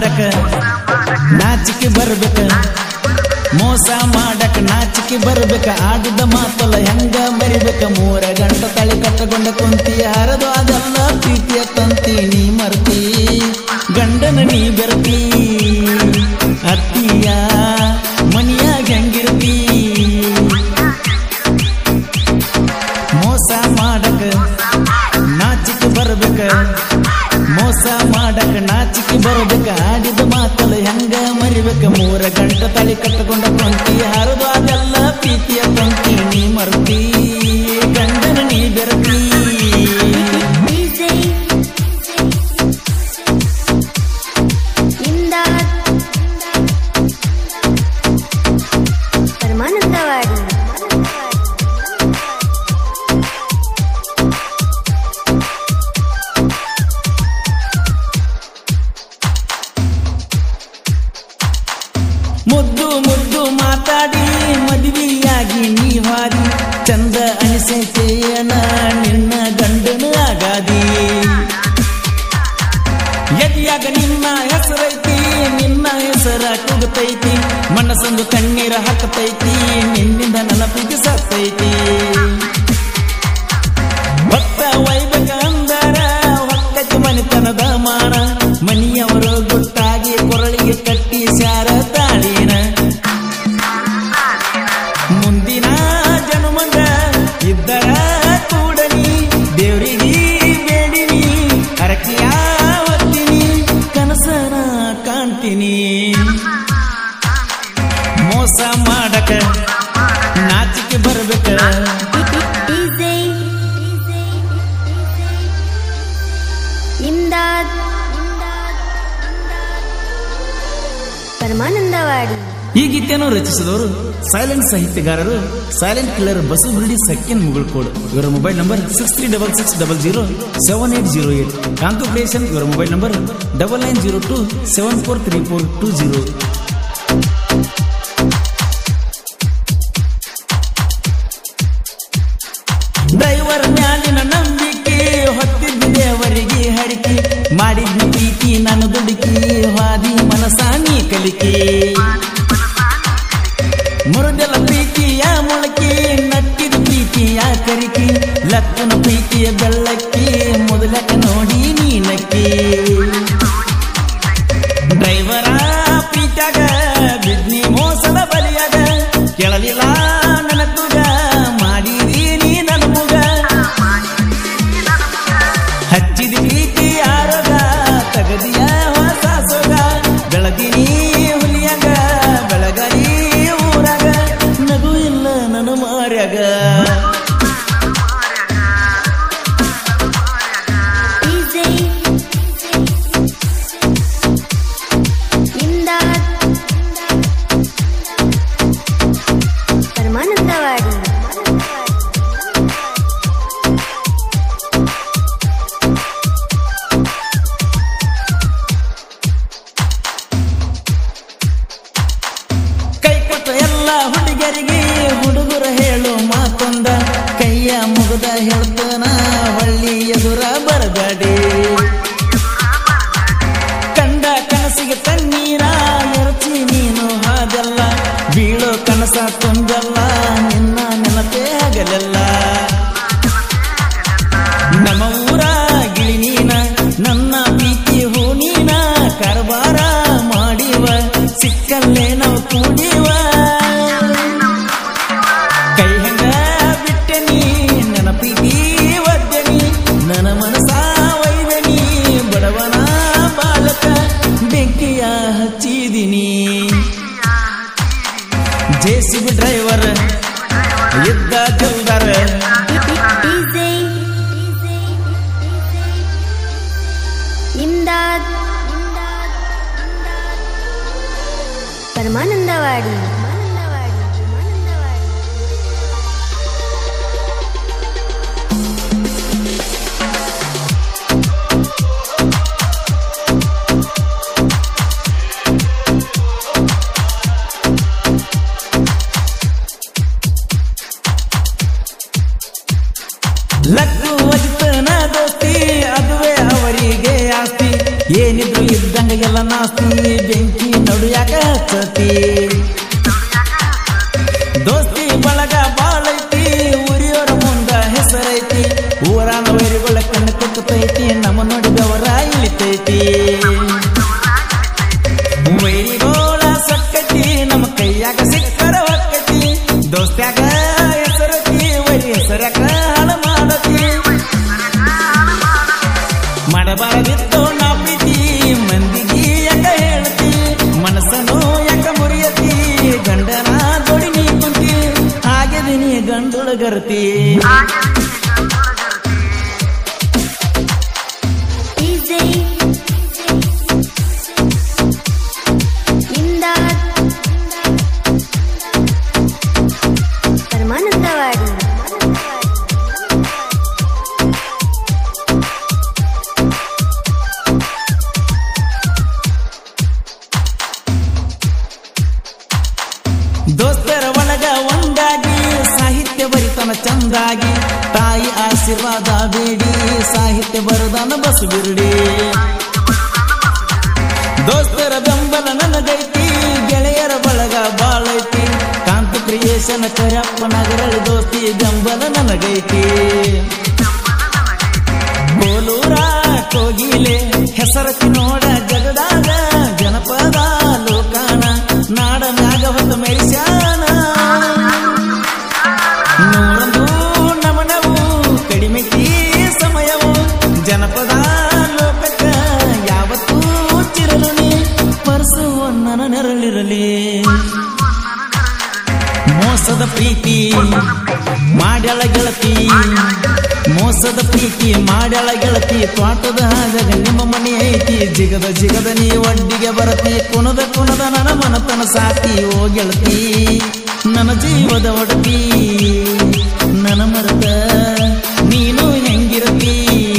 ಮಾಡಕ ನಾಚಿಕೆ ಬರ್ಬೇಕ ಮೋಸ ಮಾಡಕ ನಾಚಿಕೆ ಬರ್ಬೇಕ ಆಡಿದ ಮಾತಲ್ಲ ಹೆಂಗ ಮರಿಬೇಕ ಮೂರ ಗಂಟ ತಲೆ ಕಟ್ಟಗೊಂಡ ಕುಂತಿ ಹರದು ಅದೆಲ್ಲ ಪ್ರೀತಿಯ ತಂತಿ ನೀ ಮರ್ತಿ ಗಂಡನ ನೀ ಬೆರತಿ ಅತ್ತಿಯ ಮನಿಯಾಗ ಹೆಂಗಿರ್ತಿ ಮೋಸ ಮಾಡಕ ನಾಚಿಕೆ ಬರ್ಬೇಕ ಮೋಸ ಮಾಡಕ ನಾಚಿಕೆ ಬರ್ಬೇಕ ಆಡಿದ ಮಾತಲ್ಲ ಹೆಂಗ ಮರಿಬೇಕ ಮೂರ ಗಂಟ ತಲೆ ಕಟ್ಟಕೊಂಡ ಕೊಂತಿ ಹರಿದು ಅದೆಲ್ಲ ಪ್ರೀತಿಯ ತಂತಿ ನೀ ಮರ್ತಿ ಗಂಡನ ನೀ ಬೆರತಿ DJ ಇಮ್ದಾದ್ ಪರಮಾನಂದವಾಡಿ ಮುದ್ದು ಮುದ್ದು ಮಾತಾಡಿ ಮದುವೆಯಾಗಿ ನೀ ಹಾರಿ ಚಂದ ಅನಿಸೈತೇನ ನಿನ್ನ ಗಂಡನ ಆಗಾದಿ ಎದಿಯಾಗ ನಿನ್ನ ಹೆಸರೈತಿ ನಿನ್ನ ಹೆಸರ ಕೂಗತೈತಿ ಮನಸ್ಸೊಂದು ಕಣ್ಣೀರ ಹಾಕತೈತಿ ನಿನ್ನಿಂದ ನನ್ನ ಪ್ರೀತಿ ಸತ್ತೈತಿ ಭಕ್ತ ವೈಭಕ ಅಂದರ ಹೊಕ್ಕತಿ ಮನಿತನದ ಮಾನ ಮನಿಯವರು ಗುಟ್ಟಾಗಿ ಕೊರಳಿಗೆ ಕಟ್ಟಿ ಶಾರ ತಾಳಿನ ಮುಂದಿನ ಜನುಮಂದ ಇದ್ದರ ಕೂಡನಿ ದೇವರಿಗೆ ಬೇಡಿನಿ ಹರಕೆಯ ಹೊತ್ತೀನಿ ಕನಸನ ಕಾಣ್ತೀನಿ ಮೋಸ ಮಾಡಕ ನಾಚಿಕೆ ಬರ್ಬೇಕ DJ ಇಮ್ದಾದ್ ಪರಮಾನಂದವಾಡಿ ಈ ಗೀತೆಯನ್ನು ರಚಿಸಿದವರು ಸೈಲೆಂಟ್ ಸಾಹಿತ್ಯಗಾರರು ಸೈಲೆಂಟ್ ಕಿಲ್ಲರ್ ಬಸು ಬಿಲ್ಡಿ ಸೆಕೆಂಡ್ ಮುಗುಳ್ಕೋಡ್ ಇವರ mobile number six three double six double zero seven eight zero eight Kantu creation ಇವರ mobile number double nine zero two seven four three four two zero driver ಮ್ಯಾಲಿನ ನಂಬಿಕೆ ಹೊತ್ತಿದ್ದ ದೇವರಿಗೆ ಹರಿಕೆ ಮಾಡಿದ್ನ ಪ್ರೀತಿ ನಾನು ದುಡುಕಿ ಹಾದಿ ಮನಸಾನಿ ಕಲಿಕೆ ಮುರಿದೆಲ್ಲ ಪ್ರೀತಿಯ ಮೊಳಕೆ ನಟ್ಟಿದ ಪ್ರೀತಿಯ ಕರಿಕೆ ಲಕ್ಕನ ಪ್ರೀತಿಯ ಬೆಳ್ಳಕ್ಕಿ ಮೊದಲಕ ನೋಡಿ ನೀನಕ್ಕಿ ಡ್ರೈವರ ಪ್ರೀತ್ಯಾಗ ಬಿದ್ನಿ ಮೋಸದ ಬಲಿಯಾಗ ಕೇಳಲಿಲ್ಲ ನನ್ನ ತುಗ ಮಾಡಿದಿ ನೀ ನನ್ನ ಮುಗ ಹಚ್ಚಿದ ಪ್ರೀತಿ ಆರೋಗ ತಗದಿಯ ಹೊಸ ಸೊಗ ಬೆಳಗಿನಿ ಹುಲಿಯಾಗ ಬೆಳಗರಿ ಊರಾಗ ನಗು ಇಲ್ಲ ನನ್ನ ಮಾರ್ಯಾಗ DJ ಇಮ್ದಾದ್ ಪರಮಾನಂದವಾಡಿ ಕೈ ಕೊಟ್ಟ ಎಲ್ಲ ಹುಡುಗರಿಗೆ ಹುಡುಗರ ಹೇಳು ಮಾತೊಂದ ಕೈಯ ಮುಗದ ಹೇಳ್ತಾನ ಹೊಳ್ಳಿ ಎದುರ ಬರಬೇಡಿ ಕಂಡ ಕನಸಿಗೆ ತಣ್ಣೀರ ಎರಚಿ ನೀನು ಹಾದೆಲ್ಲ ಬೀಳೋ ಕನಸ ತುಂಬಲ್ಲ ನಿನ್ನ ನೆನಪೇ ಆಗಲೆಲ್ಲ ನಮ್ಮ ಊರ ಗಿಳಿ ನೀನ ನನ್ನ ಪ್ರೀತಿ ಹೂ ನೀನ ಕಾರ್ಬಾರ ಮಾಡಿವ ಸಿಕ್ಕಲ್ಲೇ ನಾವು ಕೂಡಿವ ಕೈ ಹಂಗ ಬಿಟ್ಟನಿ ನನ್ನ ಪ್ರೀತಿ ಒದ್ದನಿ ನನ್ನ ಮನಸ ಒಯ್ದನಿ ಬಡವನ ಬಾಲಕ ಬೆಂಕಿಯ ಹಚ್ಚಿದಿನಿ ಜೆ ಸಿ ಬಿ ಡ್ರೈವರ್ ಇದ್ದ ಜಲ್ದಾರ DJ ಇಮ್ದಾದ್ ಪರಮಾನಂದವಾಡಿ ಲಕ್ಕು ವಜಿತನ ದೋಸ್ತಿ ಅದುವೇ ಅವರಿಗೆ ಆಸ್ತಿ ಏನಿದ್ರು ಇದ್ದಂಗ ಎಲ್ಲ ನಾಸ್ತಿ ಬೆಂಕಿ ನಡುಯಾಕ ಹಚ್ಚತಿ ದೋಸ್ತಿ ಬಳಗ ಬಾಳೈತಿ ಊರಿಯೋರ ಮುಂದ ಹೆಸರೈತಿ ಊರಾನ ವೈರಿಗಳ ಕಣ್ಣು ಕುಕ್ಕತೈತಿ ನಮ್ಮ ನೋಡಿದವರ ಇಳಿತೈತಿ ವೈರಿಗೋಳ ಸಕ್ಕತಿ ನಮ್ಮ ಕೈಯಾಗ ಸಿಕ್ಕರ ಒಕ್ಕತಿ ದೋಸ್ತ್ಯಾಗ ಹೆಸರತಿ ವೈರಿ ಹೆಸರಕ ಹಾಳ ಮಾಡತಿ ಮಾಡಬಾರದಿತ್ತು ನಾ ಪ್ರೀತಿ ಮಂದಿಗೆ ಯಾಕ ಹೇಳ್ತಿ ಮನಸ್ಸನ್ನು ಯಾಕ ಮುರಿಯತಿ ಗಂಡನ ಜೋಡಿ ನೀ ಕುಂತಿ ಹಾಗೆದಿ ನೀ ಗಂಡೊಳಗರ್ತಿ DJ ಇಂದಾದ್ ಪರಮಾನಂದವಾಡಿ ದೋಸ್ತರ ಒಳಗ ಒಂದಾಗಿ ಸಾಹಿತ್ಯ ಬರಿತನ ಚಂದಾಗಿ ತಾಯಿ ಆಶೀರ್ವಾದ ಬೇಡಿ ಸಾಹಿತ್ಯ ಬರದನ ಬಸು ಬಿರುಡಿ ದೋಸ್ತರ ಬೆಂಬಲ ನನಗೈತಿ ಗೆಳೆಯರ ಬಳಗ ಬಾಳೈತಿ ಕಾಂತ ಕ್ರಿಯೇಷನ್ ಕರಪ್ಪ ನಗರಳಿ ದೋಸ್ತಿ ಬೆಂಬಲ ನನಗೈತಿ ಕೋಲೂರ ಕೋಗಿಲೆ ಹೆಸರತಿ ನೋಡ ಜಗದಾಗ ಜನಪದ ಲೋಕಾನ ನಾಡ ಮ್ಯಾಗ ಹೊತ್ತು ಮೆರಿಸ್ಯಾನ ನೂರೊಂದು ನಮನವು ಕಡಿಮೆತಿ ಸಮಯವು ಜನಪದ ಲೋಕಕ್ಕ ಯಾವತ್ತೂ ಚಿರಲು ನೀ ಪರ್ಸು ನನ್ನ ನೆರಳಿರಲಿ ಮೋಸದ ಪ್ರೀತಿ ಮಾಡ್ಯಾಳ ಗೆಳತಿ ಮೋಸದ ಪ್ರೀತಿ ಮಾಡ್ಯಾಳ ಗೆಳತಿ ತೋಟದ ಹಾದಾಗ ನಿಮ್ಮ ಮನೆ ಐತಿ ಜಿಗದ ಜಿಗದ ನೀ ಒಡ್ಡಿಗೆ ಬರತಿ ಕುಣದ ಕುಣದ ನನ್ನ ಮನತನ ಸಾತಿ ಓ ಗೆಳತಿ ನನ್ನ ಜೀವದ ಒಡತಿ ನನ್ನ ಮರತ ನೀನು ಹೆಂಗಿರತಿ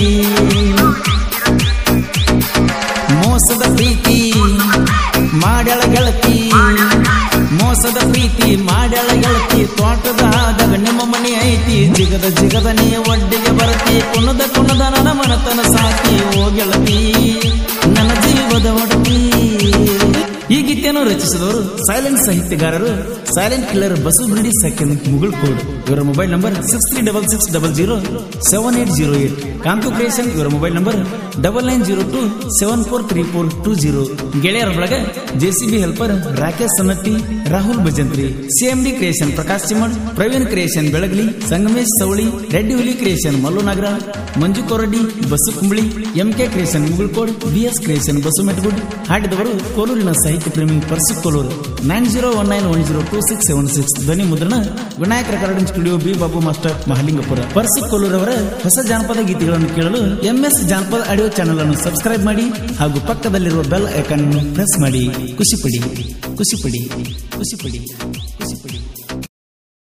ಮೋಸದ ಪ್ರೀತಿ ಮಾಡ್ಯಾಳ ಗೆಳತಿ ಮೋಸದ ಪ್ರೀತಿ ಮಾಡ್ಯಾಳ ಗೆಳತಿ ತೋಟದ ಆದಾಗ ನಿಮ್ಮ ಮನೆ ಐತಿ ಜಿಗದ ಜಿಗದ ನೀ ಒಡ್ಡಿಗೆ ಬರತಿ ಕುಣದ ಕುಣದ ನನ್ನ ಮನತನ ಸಾಕಿ ಓ ಗೆಳತಿ ನನ್ನ ಜೀವದ ಒಡತಿ ಈ ಗೀತೆಯನ್ನು ರಚಿಸಿದವರು ಸೈಲೆಂಟ್ ಸಾಹಿತ್ಯಗಾರರು ಸೈಲೆಂಟ್ ಕಿಲ್ಲರ್ ಬಸು ಬಿಡಿ ಸೆಕೆಂಡ್ ಮುಗುಳ್ ಕೋಡ್ ಇವರ mobile number six three double six double zero seven eight zero eight Kantu creation ಇವರ mobile number double nine zero two seven four three four two zero ಗೆಳೆಯರ ಬಳಗ JCB helper Rakesh Sannatti Rahul Bhajantri CMD creation Prakash Chiman Praveen creation Belagali Sangamesh Savali Reddy Huli creation Mallu Nagar Manju Koradi Basu Kumbali MK creation ಮುಗುಳ್ಕೋಡ್ BS creation Basu Metgud ಹಾಡಿದವರು ಕೋಲೂರಿನ ಸಾಹಿತ್ಯ ಪ್ರೇಮಿ Parsu Koluru nine zero one nine one zero two six seven six ಧ್ವನಿ ಮುದ್ರಣ Vinayaka recording studio B Babu master Mahalingapura Parsu ಕೋಲೂರವರ ಹೊಸ ಜಾನಪದ ಗೀತೆಗಳನ್ನು ಕೇಳಲು ಎಂಎಸ್ ಜಾನಪದ ಆಡಿಯೋ ಚಾನೆಲ್ ಅನ್ನು ಸಬ್ಸ್ಕ್ರೈಬ್ ಮಾಡಿ ಹಾಗೂ ಪಕ್ಕದಲ್ಲಿರುವ ಬೆಲ್ ಐಕಾನ್ ಪ್ರೆಸ್ ಮಾಡಿ ಖುಷಿ ಪಡಿ ಖುಷಿ ಪಡಿ ಖುಷಿ ಪಡಿ